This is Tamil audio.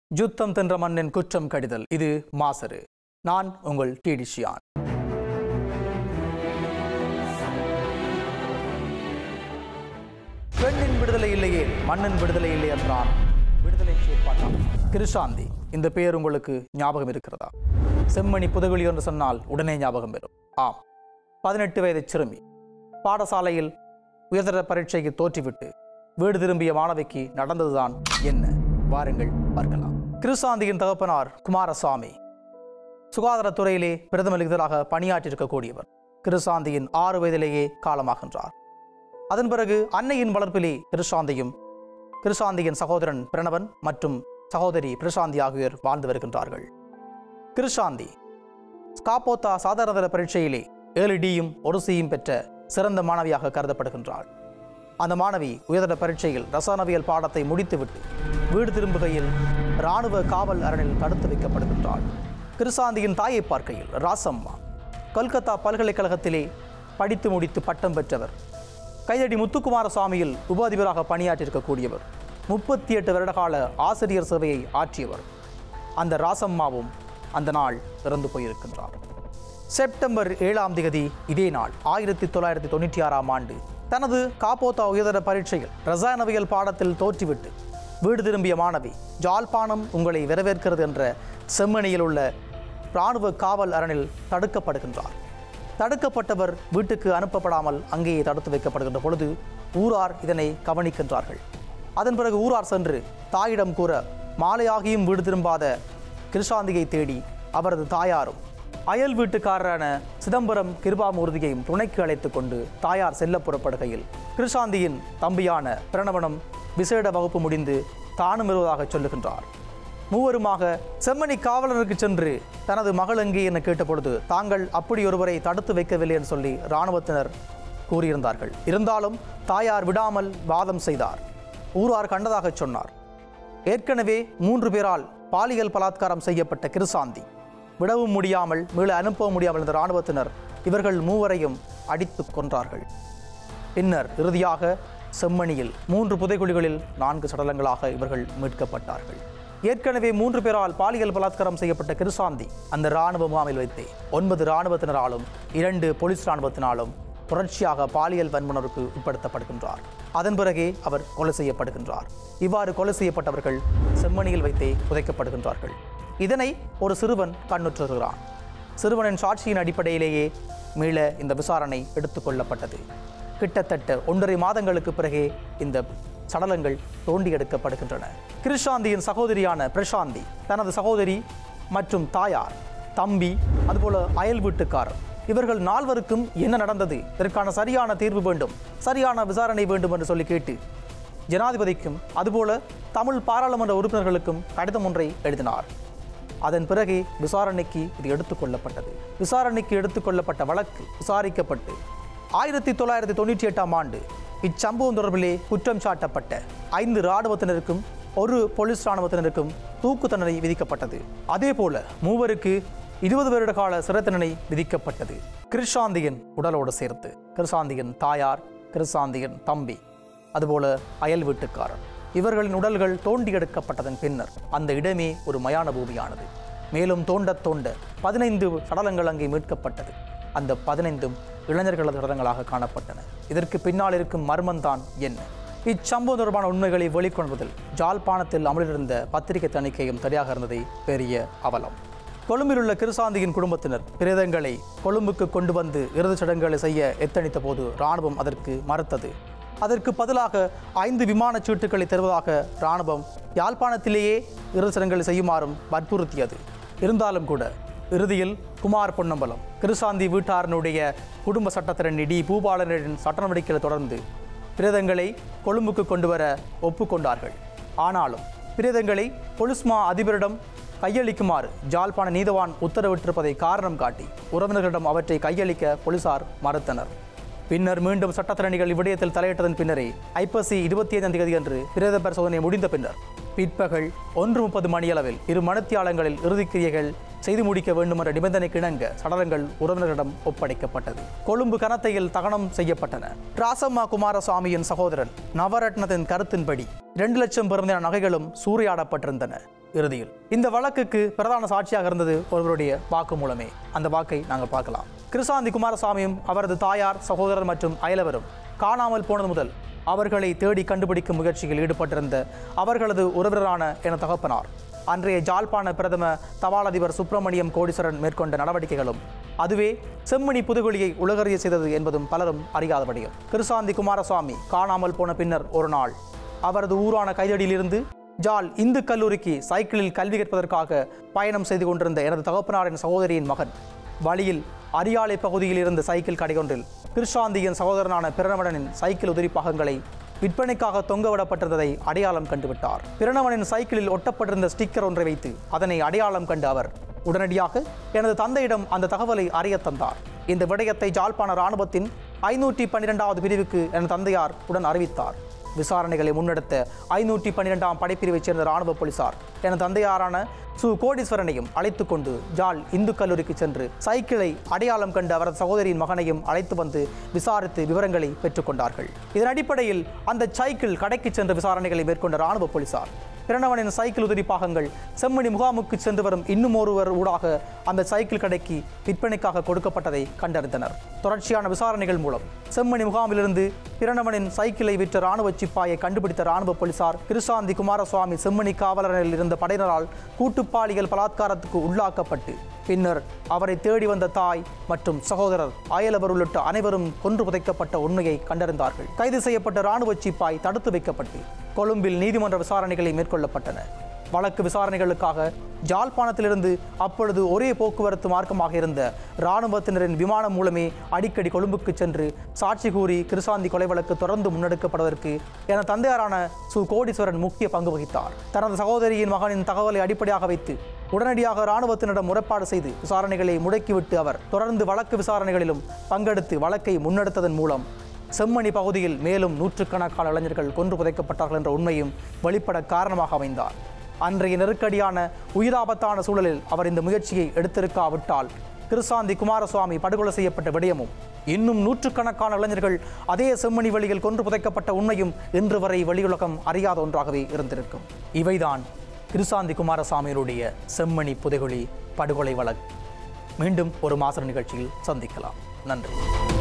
யுத்தம் தின்ற மண்ணின் குற்றம் கடிதல் இது மாசரு நான் உங்கள் டிடிஷியான் பெண்ணின் விடுதலை இல்லையே மண்ணின் விடுதலை இல்லை என்றான் விடுதலை செயற்பாட்டான் கிருஷாந்தி இந்த பெயர் உங்களுக்கு ஞாபகம் இருக்கிறதா செம்மணி புதகுழி என்று சொன்னால் உடனே ஞாபகம் வரும் ஆம் பதினெட்டு வயது சிறுமி பாடசாலையில் உயர்தர பரீட்சைக்கு தோற்றிவிட்டு வீடு திரும்பிய மாணவிக்கு நடந்ததுதான் என்ன வாருங்கள் பார்க்கலாம் கிருஷாந்தியின் தகப்பனார் குமாரசாமி சுகாதாரத்துறையிலே பிரதம லிகிதராக பணியாற்றியிருக்கக்கூடியவர் கிருஷாந்தியின் ஆறு வயதிலேயே காலமாகின்றார் அதன் பிறகு அன்னையின் வளர்ப்பிலே கிருஷாந்தியும் கிருஷாந்தியின் சகோதரன் பிரணவன் மற்றும் சகோதரி பிரசாந்தி ஆகியோர் வாழ்ந்து வருகின்றார்கள் கிருஷாந்தி ஸ்காப்போத்தா சாதாரணதர பரீட்சையிலே ஏழு டியும் ஒரு சியும் பெற்ற சிறந்த மாணவியாக கருதப்படுகின்றாள் அந்த மாணவி உயர்தர பரீட்சையில் ரசாயனவியல் பாடத்தை முடித்துவிட்டு வீடு திரும்புகையில் இராணுவ காவல் அரணில் தடுத்து வைக்கப்படுகின்றாள் கிருஷாந்தியின் தாயை பார்க்கையில் ராசம்மா கொல்கத்தா பல்கலைக்கழகத்திலே படித்து முடித்து பட்டம் பெற்றவர் கைதடி முத்துக்குமாரசாமியில் உப அதிபராக பணியாற்றியிருக்கக்கூடியவர் முப்பத்தி எட்டு வருடகால ஆசிரியர் சேவையை ஆற்றியவர் அந்த ராசம்மாவும் அந்த நாள் இறந்து போயிருக்கின்றார் செப்டம்பர் ஏழாம் திகதி இதே நாள் ஆயிரத்தி தொள்ளாயிரத்தி தொண்ணூற்றி ஆறாம் ஆண்டு தனது காப்போத்தா உயர்தர பரீட்சையில் ரசாயனவியல் பாடத்தில் தோற்றிவிட்டு வீடு திரும்பிய மாணவி ஜாழ்ப்பாணம் உங்களை வரவேற்கிறது என்ற செம்மணியில் உள்ள இராணுவ காவல் அரணில் தடுக்கப்படுகின்றார் தடுக்கப்பட்டவர் வீட்டுக்கு அனுப்பப்படாமல் அங்கேயே தடுத்து வைக்கப்படுகின்ற பொழுது ஊரார் இதனை கவனிக்கின்றார்கள் அதன் பிறகு ஊரார் சென்று தாயிடம் கூற மாலையாகியும் வீடு திரும்பாத கிருஷாந்தியை தேடி அவரது தாயாரும் அயல் வீட்டுக்காரரான சிதம்பரம் கிருபாமூர்த்தியையும் துணைக்கு அழைத்து கொண்டு தாயார் செல்ல புறப்படுகையில் கிருஷாந்தியின் தம்பியான பிரணவனம் விசேட வகுப்பு முடிந்து தானும் வருவதாக சொல்லுகின்றார் மூவருமாக செம்மணி காவலருக்கு சென்று தனது மகள் எங்கே என கேட்டபொழுது தாங்கள் அப்படி ஒருவரை தடுத்து வைக்கவில்லை என்று சொல்லி இராணுவத்தினர் கூறியிருந்தார்கள் இருந்தாலும் தாயார் விடாமல் வாதம் செய்தார் ஊரார் கண்டதாக சொன்னார் ஏற்கனவே மூன்று பேரால் பாலியல் பலாத்காரம் செய்யப்பட்ட கிருசாந்தி விடவும் முடியாமல் மீள அனுப்பவும் முடியாமல் இருந்த இராணுவத்தினர் இவர்கள் மூவரையும் அடித்து கொன்றார்கள் பின்னர் இறுதியாக செம்மணியில் மூன்று புதைகுழிகளில் நான்கு சடலங்களாக இவர்கள் மீட்கப்பட்டார்கள் ஏற்கனவே மூன்று பேரால் பாலியல் பலாத்காரம் செய்யப்பட்ட கிருசாந்தி அந்த இராணுவ முகாமில் வைத்தே ஒன்பது இராணுவத்தினராலும் இரண்டு போலீஸ் இராணுவத்தினாலும் தொடர்ச்சியாக பாலியல் வன்முனருக்கு உட்படுத்தப்படுகின்றார் அதன் பிறகே அவர் கொலை செய்யப்படுகின்றார் இவ்வாறு கொலை செய்யப்பட்டவர்கள் செம்மணியில் வைத்தே புதைக்கப்படுகின்றார்கள் இதனை ஒரு சிறுவன் கண்ணுற்றுகிறான் சிறுவனின் சாட்சியின் அடிப்படையிலேயே மீள இந்த விசாரணை எடுத்துக்கொள்ளப்பட்டது கிட்டத்தட்ட ஒன்றரை மாதங்களுக்கு பிறகே இந்த சடலங்கள் தோண்டி எடுக்கப்படுகின்றன கிருஷாந்தியின் சகோதரியான பிரசாந்தி தனது சகோதரி மற்றும் தாயார் தம்பி அதுபோல அயல் வீட்டுக்காரர் இவர்கள் நால்வருக்கும் என்ன நடந்தது இதற்கான சரியான தீர்வு வேண்டும் சரியான விசாரணை வேண்டும் என்று சொல்லி கேட்டு ஜனாதிபதிக்கும் அதுபோல தமிழ் பாராளுமன்ற உறுப்பினர்களுக்கும் கடிதம் ஒன்றை எழுதினார் அதன் பிறகு விசாரணைக்கு இது எடுத்துக்கொள்ளப்பட்டது விசாரணைக்கு எடுத்துக்கொள்ளப்பட்ட வழக்கு விசாரிக்கப்பட்டு ஆயிரத்தி தொள்ளாயிரத்தி தொண்ணூற்றி எட்டாம் ஆண்டு இச்சம்பவம் தொடர்பிலே குற்றம் சாட்டப்பட்ட ஐந்து இராணுவத்தினருக்கும் ஒரு போலீஸ் இராணுவத்தினருக்கும் தூக்கு தண்டனை விதிக்கப்பட்டது அதேபோல மூவருக்கு இருபது வருட கால சிறை தண்டனை விதிக்கப்பட்டது கிருஷாந்தியின் உடலோடு சேர்த்து கிருஷாந்தியின் தாயார் கிருஷாந்தியின் தம்பி அதுபோல அயல் வீட்டுக்காரர் இவர்களின் உடல்கள் தோண்டி எடுக்கப்பட்டதன் பின்னர் அந்த இடமே ஒரு மயான பூமியானது மேலும் தோண்ட தோண்ட பதினைந்து சடலங்கள் அங்கே மீட்கப்பட்டது அந்த பதினைந்தும் இளைஞர்களது சடலங்களாக காணப்பட்டன இதற்கு பின்னால் இருக்கும் மர்மம்தான் என்ன இச்சம்பவம் தொடர்பான உண்மைகளை வெளிக்கொள்வதில் ஜாழ்ப்பாணத்தில் அமலிருந்த பத்திரிகை தணிக்கையும் சரியாக இருந்ததை பெரிய அவலம் கொழும்பில் உள்ள கிருசாந்தியின் குடும்பத்தினர் பிரேதங்களை கொழும்புக்கு கொண்டு வந்து இறுதிச் சடங்குகளை செய்ய எத்தனித்த போது இராணுவம் அதற்கு மறுத்தது அதற்கு பதிலாக ஐந்து விமானச் சீட்டுகளை தருவதாக இராணுவம் யாழ்ப்பாணத்திலேயே இறுதிச் சடங்குகளை செய்யுமாறும் வற்புறுத்தியது இருந்தாலும் கூட இறுதியில் குமார் பொன்னம்பலம் கிருசாந்தி வீட்டாரனுடைய குடும்ப சட்டத்திறன் டி பூபாலனின் சட்ட நடவடிக்கைகளை தொடர்ந்து பிரேதங்களை கொழும்புக்கு கொண்டு வர ஒப்புக்கொண்டார்கள் ஆனாலும் பிரேதங்களை பொலிஸ்மா அதிபரிடம் கையளிக்குமாறு ஜாழ்ப்பாண நீதவான் உத்தரவிட்டிருப்பதை காரணம் காட்டி உறவினர்களிடம் அவற்றை கையளிக்க போலீசார் மறுத்தனர் பின்னர் மீண்டும் சட்டத்திறனிகள் இவ்விடயத்தில் தலையிட்டதன் பின்னரே ஐப்பசி இருபத்தி ஐந்தாம் தேதி அன்று பிரேத பரிசோதனை முடிந்த பின்னர் பிற்பகல் ஒன்று முப்பது மணியளவில் இரு மனத்தியாளங்களில் இறுதிக்கிரியைகள் செய்து முடிக்க வேண்டும் என்ற நிபந்தனைக்கு இணங்க சடலங்கள் உறவினர்களிடம் ஒப்படைக்கப்பட்டது கொழும்பு கனத்தையில் தகனம் செய்யப்பட்டன ராசம்மா குமாரசாமியின் சகோதரன் நவரத்னத்தின் கருத்தின்படி இரண்டு லட்சம் பெறுமதியான நகைகளும் சூறையாடப்பட்டிருந்தன இறுதியில் இந்த வழக்குக்கு பிரதான சாட்சியாக இருந்தது ஒருவருடைய வாக்குமூலமே அந்த வாக்கை நாங்கள் பார்க்கலாம் கிருசாந்தி குமாரசாமியும் அவரது தாயார் சகோதரர் மற்றும் அயலவரும் காணாமல் போனது முதல் அவர்களை தேடி கண்டுபிடிக்கும் முயற்சியில் ஈடுபட்டிருந்த அவர்களது உறவினரான என தகப்பனார் அன்றைய ஜாழ்ப்பாண பிரதம தபால் அதிபர் சுப்பிரமணியம் கோடீஸ்வரன் மேற்கொண்ட நடவடிக்கைகளும் அதுவே செம்மணி புதுகுழியை உலகறிய செய்தது என்பதும் பலரும் அறியாதபடியும் கிருசாந்தி குமாரசுவாமி காணாமல் போன பின்னர் ஒரு நாள் அவரது ஊரான கைதடியிலிருந்து ஜால் இந்து கல்லூரிக்கு சைக்கிளில் கல்வி கற்பதற்காக பயணம் செய்து கொண்டிருந்த எனது தகப்பனாரின் சகோதரியின் மகன் வழியில் அரியாலை பகுதியில் இருந்த சைக்கிள் கடையொன்றில் கிருஷாந்தியின் சகோதரனான பிரணவனின் சைக்கிள் உதிரி பாகங்களை விற்பனைக்காக தொங்கவிடப்பட்டிருந்ததை அடையாளம் கண்டுவிட்டார் பிரணவனின் சைக்கிளில் ஒட்டப்பட்டிருந்த ஸ்டிக்கர் ஒன்றை வைத்து அதனை அடையாளம் கண்டு அவர் உடனடியாக எனது தந்தையிடம் அந்த தகவலை அறியத் தந்தார் இந்த விடயத்தை ஜாழ்ப்பாண இராணுவத்தின் ஐநூற்றி பன்னிரெண்டாவது பிரிவுக்கு எனது தந்தையார் உடன் அறிவித்தார் விசாரணைகளை முன்னெடுத்த ஐநூற்றி பன்னிரெண்டாம் படைப்பிரிவைச் சேர்ந்த ராணுவ போலீசார் எனது தந்தையாரான சு கோடீஸ்வரனையும் அழைத்து கொண்டு ஜால் இந்து கல்லூரிக்கு சென்று சைக்கிளை அடையாளம் கண்டு அவரது சகோதரியின் மகனையும் அழைத்து வந்து விசாரித்து விவரங்களை பெற்றுக்கொண்டார்கள் இதன் அடிப்படையில் அந்த சைக்கிள் கடைக்கு சென்று விசாரணைகளை மேற்கொண்ட ராணுவ போலீசார் பிரணவனின் சைக்கிள் உதிரி பாகங்கள் செம்மணி முகாமுக்கு சென்று வரும் இன்னும் ஒருவர் ஊடாக அந்த சைக்கிள் கடைக்கு விற்பனைக்காக கொடுக்கப்பட்டதை கண்டறிந்தனர் தொடர்ச்சியான விசாரணைகள் மூலம் செம்மணி முகாமிலிருந்து பிரணவனின் சைக்கிளை விற்ற ராணுவ சிப்பாயை கண்டுபிடித்த ராணுவ போலீசார் கிருசாந்தி குமாரசுவாமி செம்மணி காவலரில் இருந்த படையினரால் கூட்டுப்பாலியல் பலாத்காரத்துக்கு உள்ளாக்கப்பட்டு பின்னர் அவரை தேடி வந்த தாய் மற்றும் சகோதரர் அயலவர் உள்ளிட்ட அனைவரும் கொன்று புதைக்கப்பட்ட உண்மையை கண்டறிந்தார்கள் கைது செய்யப்பட்ட ராணுவ சிப்பாய் தடுத்து வைக்கப்பட்டு கொழும்பில் நீதிமன்ற விசாரணைகளை மேற்கொள்ளப்பட்டன வழக்கு விசாரணைகளுக்காக ஜாழ்ப்பாணத்திலிருந்து அப்பொழுது ஒரே போக்குவரத்து மார்க்கமாக இருந்த இராணுவத்தினரின் விமானம் மூலமே அடிக்கடி கொழும்புக்கு சென்று சாட்சி கூறி கிருசாந்தி கொலை வழக்கு தொடர்ந்து முன்னெடுக்கப்படுவதற்கு என தந்தையாரான சு கோடீஸ்வரன் முக்கிய பங்கு வகித்தார் தனது சகோதரியின் மகனின் தகவலை அடிப்படையாக வைத்து உடனடியாக இராணுவத்தினரிடம் முறைப்பாடு செய்து விசாரணைகளை முடக்கிவிட்டு அவர் தொடர்ந்து வழக்கு விசாரணைகளிலும் பங்கெடுத்து வழக்கை முன்னெடுத்ததன் மூலம் செம்மணி பகுதியில் மேலும் நூற்றுக்கணக்கான இளைஞர்கள் கொன்று புதைக்கப்பட்டார்கள் என்ற உண்மையும் வெளிப்பட காரணமாக அமைந்தார் அன்றைய நெருக்கடியான உயிராபத்தான சூழலில் அவர் இந்த முயற்சியை எடுத்திருக்காவிட்டால் கிருசாந்தி குமாரசுவாமி படுகொலை செய்யப்பட்ட விடயமும் இன்னும் நூற்றுக்கணக்கான இளைஞர்கள் அதே செம்மணி வழியில் கொன்று புதைக்கப்பட்ட உண்மையும் இன்று வரை வெளியுலகம் அறியாத ஒன்றாகவே இருந்திருக்கும் இவைதான் கிருசாந்தி குமாரசாமியினுடைய செம்மணி புதைகுழி படுகொலை வழக்கு மீண்டும் ஒரு மாச நிகழ்ச்சியில் சந்திக்கலாம் நன்றி